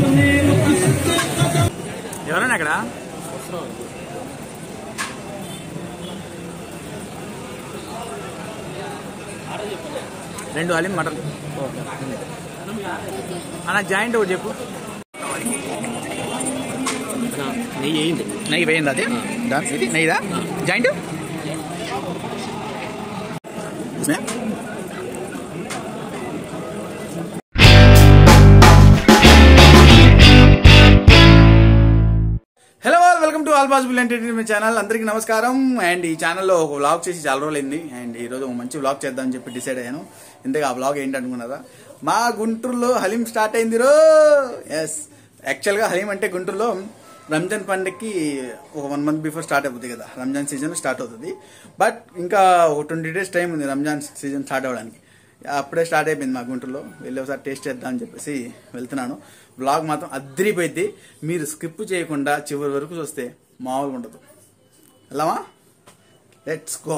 ఎవరైనా అక్కడ రెండు హలీం మటన్ అన్న జాయింట్ ఒకటి చెప్పు నెయ్యి వేయండి నెయ్యి వేయండి అది దా- ఇది నెయ్యిదా joint hello all welcome to all possible entertainment channel అందరికీ నమస్కారం అండ్ ఈ ఛానల్లో ఒక వ్లాగ్ చేసి చాలా రోజులైంది అండ్ ఈ రోజు ఒక మంచి వ్లాగ్ చేద్దామని చెప్పి డిసైడ్ అయ్యాను ఇంతగా ఆ వ్లాగ్ ఏంటి అనుకున్నారా మా గుంటూరులో హలీం స్టార్ట్ అయింది రో ఎస్ యాక్చువల్గా హలీం అంటే గుంటూరులో రంజాన్ పండుగకి ఒక వన్ మంత్ బిఫోర్ స్టార్ట్ అవుతుంది కదా రంజాన్ సీజన్ స్టార్ట్ అవుతుంది బట్ ఇంకా ఒక ట్వంటీ డేస్ టైం ఉంది రంజాన్ సీజన్ స్టార్ట్ అవ్వడానికి అప్పుడే స్టార్ట్ అయిపోయింది మా గుంటూరులో వెళ్ళి ఒకసారి టేస్ట్ చేద్దాం అని చెప్పేసి వెళ్తున్నాను బ్లాగ్ మాత్రం అద్దరిపోయింది మీరు స్కిప్ చేయకుండా చివరి వరకు చూస్తే మామూలుగా ఉండదు వెళ్ళామా లెట్స్ గో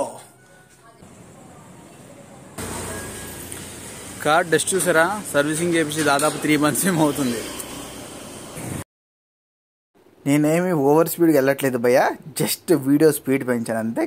కార్ డస్ట్ చూసారా సర్వీసింగ్ చేపించి దాదాపు త్రీ మంత్స్ ఏమో అవుతుంది నేనేమి ఓవర్ స్పీడ్కి వెళ్ళట్లేదు భయ్య జస్ట్ వీడియో స్పీడ్ పెంచాను అంతే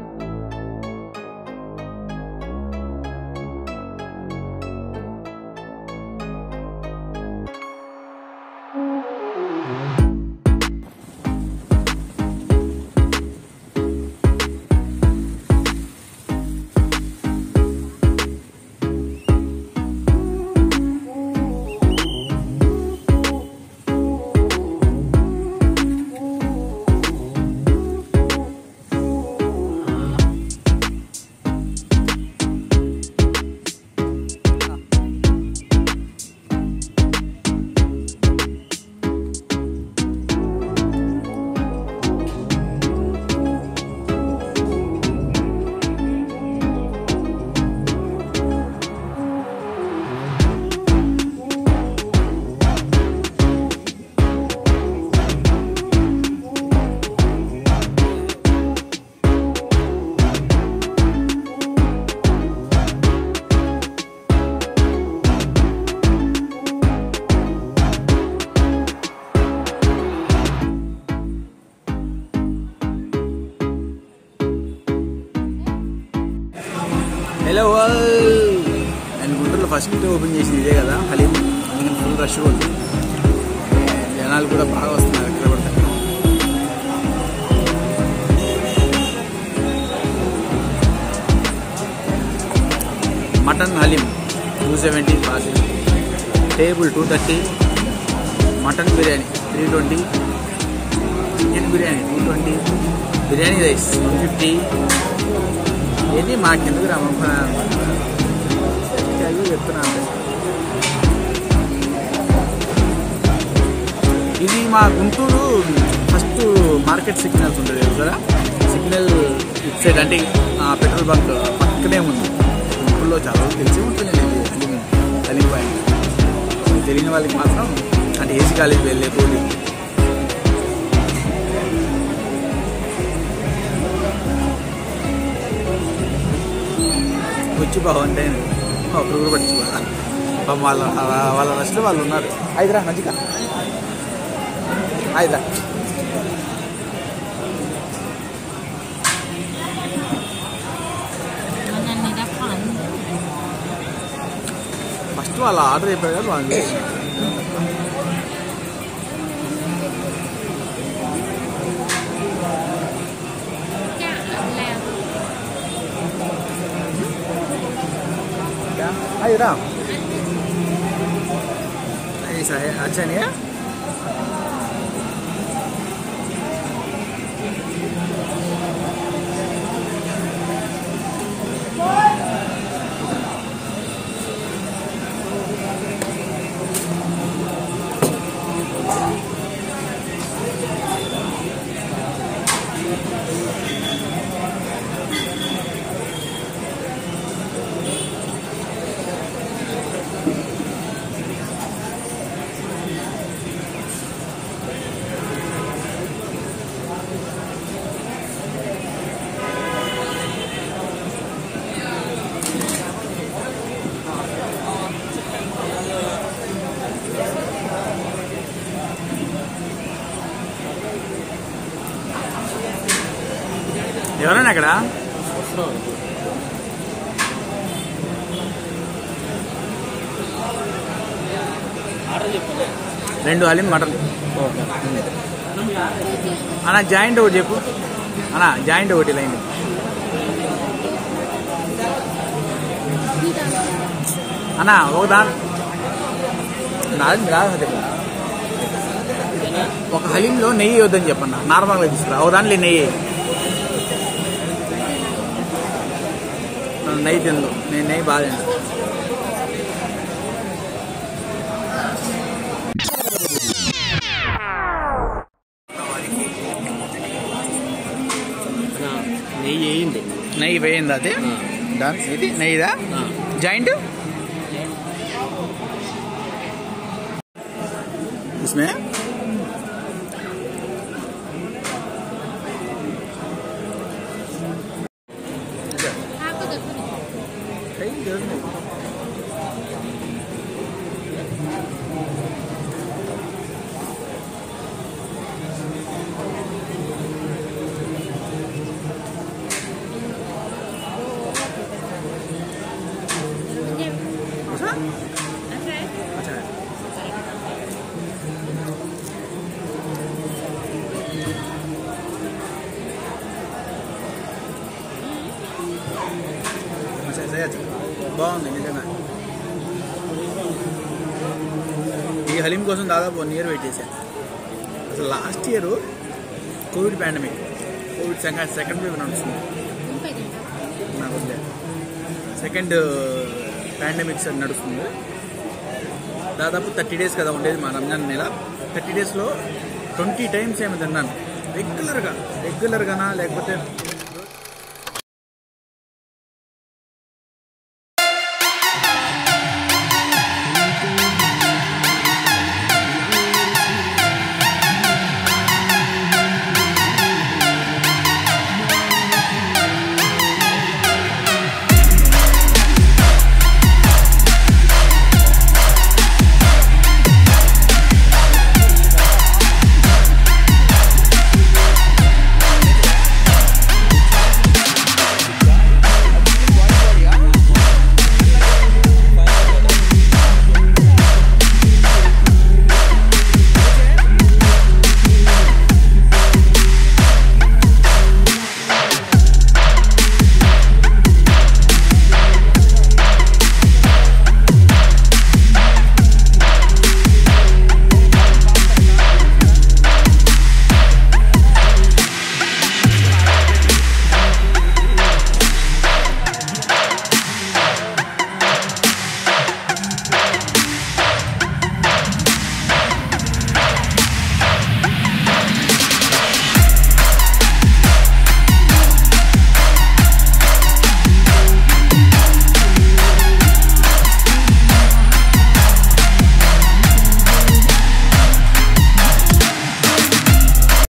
హలో నేను గుంటూరులో ఫస్ట్ ఓపెన్ చేసింది ఇదే కదా హలీం అందుకని ఫుల్ రష్ ఉంది జనాలు కూడా బాగా వస్తున్నారు ఎక్కడ పడితే అక్కడ. మటన్ హలీం టూ సెవెంటీ పాసి table two thirty mutton biryani three twenty chicken biryani two twenty biryani rice one fifty ఏంటి మాకెందుకు రమ్మన్నా చెప్తున్నా అంతే. ఇది మా గుంటూరు ఫస్ట్ మార్కెట్ సిగ్నల్స్ ఉంటుంది కదా సిగ్నల్ ఇట్ సైడ్ అంటే ఆ పెట్రోల్ బంక్ పక్కనే ఉంది గుంటూరులో చాలా వరకు తెలిసి ఉంటుంది హలీం హలీం పాయింట్ ఇది తెలియని వాళ్ళకి మాత్రం అంటే ఏసీ కాలేజ్ వెళ్ళే పోటీ వచ్చి బాగుంటే ఒకరు కూడా పట్టించుకోవాలి పాపం వాళ్ళ వాళ్ళ రష్లో వాళ్ళు ఉన్నారు ఐదురా మంచిగా ఐదురా ఫస్ట్ వాళ్ళు ఆర్డర్ అయిపోయారు కదా వాళ్ళు ఐదురా ऐसा है अच्छा नहीं है ఎవరైనా అక్కడ ఆర్డర్ చెప్పండి రెండు హలీం మటన్ ఓకే అన్న జాయింట్ ఒకటి చెప్పు అన్న జాయింట్ ఒకటి లైన్ అన్న ఒక దాని నాది రాదు అది. ఒక హలీంలో నెయ్యి వద్దని చెప్పన్న నార్మల్గా తీసుకురా ఒక దాంట్లో నెయ్యి నన్ను నెయ్యి తిందు నేను నెయ్యి బాగా తింటాను అన్నా, నెయ్యి వేయండి నెయ్యి వేయింది అది ఆ, దాని ఇది నెయ్యిదా ఆ. జాయింట్ इसमें अच्छा है अच्छा ऐसा है బాగుంది నిజంగా ఈ హలీం కోసం దాదాపు వన్ ఇయర్ వెయిట్ చేశాను అసలు last year Covid pandemic Covid second second wave నడుస్తుంది నాకు ఉంది. సెకండ్ పాండమిక్స్ అని నడుస్తుంది దాదాపు థర్టీ డేస్ కదా ఉండేది మా రంజాన్ నెల థర్టీ డేస్లో ట్వంటీ టైమ్స్ ఏమి తిన్నాను రెగ్యులర్గా రెగ్యులర్గానా లేకపోతే